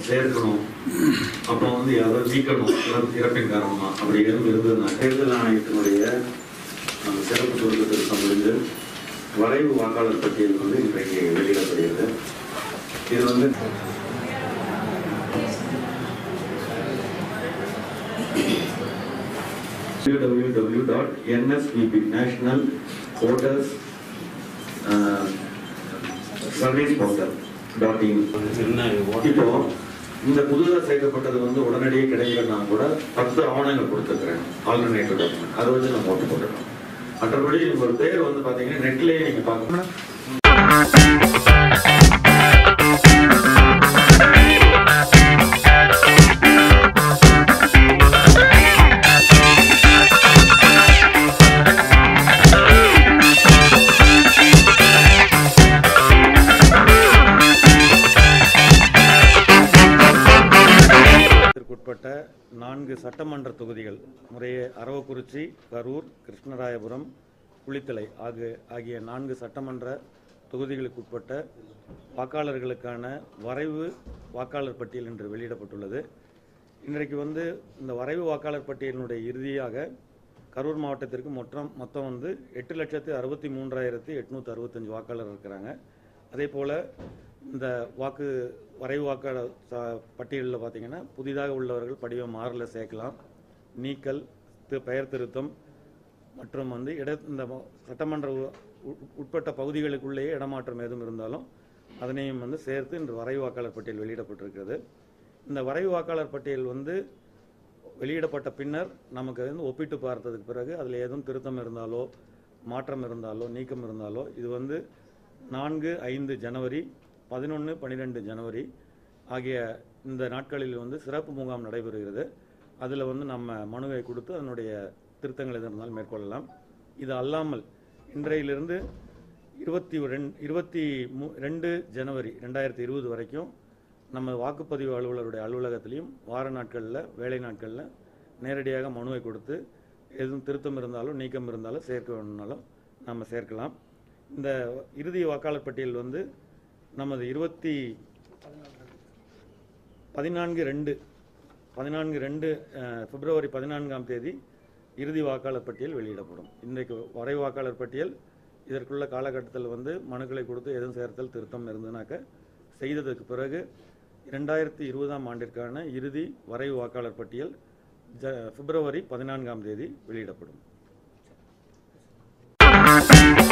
சேர்க்கணும் அப்புறம் வந்து யாராவது நீக்கணும் இறப்பு- இறப்பின் காரணமா அப்படி எதுவும் இருந்ததுன்னா தேர்தல் ஆணையத்தினுடைய அந்த சிறப்பு சுருக்க திருத்தம் முடிந்து வரைவு வாக்காளர் பட்டியல் வந்து இன்றைக்கு வெளியிடப்படுகிறது இது வந்து www.nsvp national voters uh, service portal dot in இப்போ இந்த புதுதாக சேர்க்கப்பட்டது வந்து உடனடியே கிடைக்கலன்னா கூட பத்து ஆவணங்கள் கொடுத்துருக்குறேன் ஆல்டர்னேட்டிவ் டாக்குமெண்ட் அதை வச்சு நம்ம ஓட்டு போட்டுக்கலாம் மற்றபடி ஒரு பேர் வந்து பார்த்தீங்கன்னா நெட்லேயே நீங்கள் பார்க்கணும் உட்பட்ட நான்கு சட்டமன்ற தொகுதிகள் முறையே அரவக்குறிச்சி கரூர் கிருஷ்ணராயபுரம் குளித்தலை ஆகிய ஆகிய நான்கு சட்டமன்ற தொகுதிகளுக்கு உட்பட்ட வாக்காளர்களுக்கான வரைவு வாக்காளர் பட்டியல் என்று வெளியிடப்பட்டுள்ளது இன்றைக்கு வந்து இந்த வரைவு வாக்காளர் பட்டியலினுடைய இறுதியாக கரூர் மாவட்டத்திற்கு மொத்தம் மொத்தம் வந்து எட்டு லட்சத்து அறுபத்தி மூன்றாயிரத்தி எட்நூற்றி அறுபத்தஞ்சு வாக்காளர் இருக்கிறாங்க அதே போல் இந்த வாக்கு வரைவு வாக்காளர் ச- பட்டியலில் பார்த்தீங்கன்னா புதிதாக உள்ளவர்கள் படிவம் ஆறில் சேர்க்கலாம் நீக்கல் தி- பெயர் திருத்தம் மற்றும் வந்து இட இந்த ம- சட்டமன்ற உ- உட்- உட்பட்ட பகுதிகளுக்குள்ளேயே இடமாற்றம் எதுவும் இருந்தாலும் அதனையும் வந்து சேர்த்து இன்று வரைவு வாக்காளர் பட்டியல் வெளியிடப்பட்டிருக்கிறது இந்த வரைவு வாக்காளர் பட்டியல் வந்து வெளியிடப்பட்ட பின்னர் நமக்கு வந்து ஒப்பிட்டு பார்த்ததுக்கு பிறகு அதில் ஏதும் திருத்தம் இருந்தாலோ மாற்றம் இருந்தாலோ நீக்கம் இருந்தாலோ இது வந்து நான்கு ஐந்து ஜனவரி பதினொன்று பன்னிரெண்டு ஜனவரி ஆகிய இந்த நாட்களில் வந்து சிறப்பு முகாம் நடைபெறுகிறது அதில் வந்து நம்ம மனுவை கொடுத்து அதனுடைய திருத்தங்கள் எது இருந்தாலும் மேற்கொள்ளலாம் இது அல்லாமல் இன்றையிலிருந்து இருபத்தி ரெண்டு இருபத்தி மூ ரெண்டு ஜனவரி ரெண்டாயிரத்தி இருபது வரைக்கும் நம்ம வாக்குப்பதிவு அலுவலருடைய அலுவலகத்திலையும் வார நாட்களில் வேலை நாட்களில் நேரடியாக மனுவை கொடுத்து எதுவும் திருத்தம் இருந்தாலும் நீக்கம் இருந்தாலும் சேர்க்க வேணும்னாலும் நம்ம சேர்க்கலாம் இந்த இறுதி வாக்காளர் பட்டியல் வந்து நமது இருபத்தி பதினான்கு ரெண்டு பதினான்கு ரெண்டு அஹ், பிப்ரவரி பதினான்காம் தேதி இறுதி வாக்காளர் பட்டியல் வெளியிடப்படும் இன்றைக்கு வரை வாக்காளர் பட்டியல் இதற்குள்ள காலகட்டத்தில் வந்து மனுக்களை கொடுத்து எதுவும் சேர்த்தல் திருத்தம் இருந்ததுனாக்க செய்ததுக்கு பிறகு இரண்டாயிரத்தி இருபதாம் ஆண்டிற்கான இறுதி வரைவு வாக்காளர் பட்டியல் ஜ பிப்ரவரி பதினான்காம் தேதி வெளியிடப்படும்